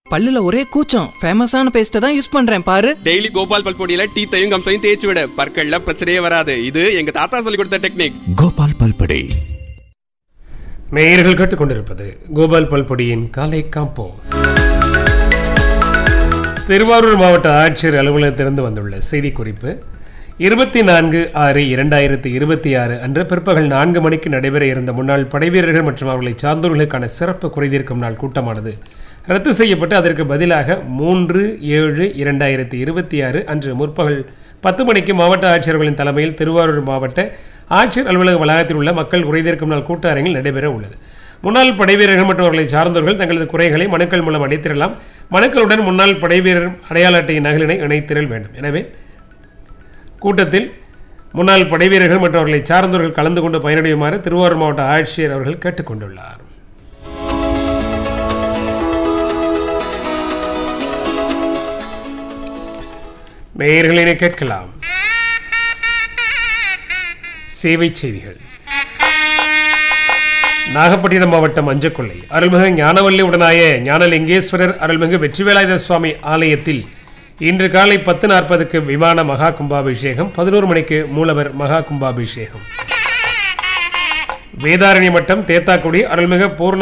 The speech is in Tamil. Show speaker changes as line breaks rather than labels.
பல்லுல ஒரே கூச்சம் ஃபேமஸான பேஸ்ட்டை தான் யூஸ் பண்றேன் பாரு
டெய்லி கோபால் பல்பொடியில டீத்தையும் கம்சையும் தேய்ச்சி விட பற்கள்ல பிரச்சனையே வராது இது எங்க தாத்தா சொல்லி கொடுத்த டெக்னிக்
கோபால் பல்படை
நேயர்கள் கேட்டுக்கொண்டிருப்பது கோபால் பல்பொடியின் காலை காம்போ திருவாரூர் மாவட்ட ஆட்சியர் அலுவலகத்திலிருந்து வந்துள்ள செய்திக்குறிப்பு இருபத்தி நான்கு ஆறு இரண்டாயிரத்தி இருபத்தி ஆறு அன்று பிற்பகல் நான்கு மணிக்கு நடைபெற இருந்த முன்னாள் படைவீரர்கள் மற்றும் அவர்களை சார்ந்தவர்களுக்கான சிறப்பு குறைதீர்க்கும் நாள் கூட்டமானது ரத்து செய்யப்பட்டு அதற்கு பதிலாக மூன்று ஏழு இரண்டாயிரத்தி இருபத்தி ஆறு அன்று முற்பகல் பத்து மணிக்கு மாவட்ட ஆட்சியர்களின் தலைமையில் திருவாரூர் மாவட்ட ஆட்சியர் அலுவலக வளாகத்தில் உள்ள மக்கள் குறைதீர்க்கும் நாள் கூட்ட அரங்கில் நடைபெற உள்ளது முன்னாள் படைவீரர்கள் மற்றும் அவர்களை சார்ந்தவர்கள் தங்களது குறைகளை மனுக்கள் மூலம் அடைத்திடலாம் மனுக்களுடன் முன்னாள் படைவீரர் அடையாள அட்டையின் நகலினை இணைத்திடல் வேண்டும் எனவே கூட்டத்தில் முன்னாள் படைவீரர்கள் மற்றும் அவர்களை சார்ந்தவர்கள் கலந்து கொண்டு பயனடையுமாறு திருவாரூர் மாவட்ட ஆட்சியர் அவர்கள் கேட்டுக்கொண்டுள்ளார் நேயர்களினை கேட்கலாம் சேவை செய்திகள் நாகப்பட்டினம் மாவட்டம் அஞ்சக்கொள்ளை அருள்மிகு ஞானவல்லி உடனாய ஞானலிங்கேஸ்வரர் அருள்மிகு வெற்றிவேலாயுத சுவாமி ஆலயத்தில் இன்று காலை பத்து நாற்பதுக்கு விமான மகா கும்பாபிஷேகம் பதினோரு மணிக்கு மூலவர் மகா கும்பாபிஷேகம் வேதாரண்ய மட்டம் தேத்தாக்குடி அருள்மிகு பூர்ண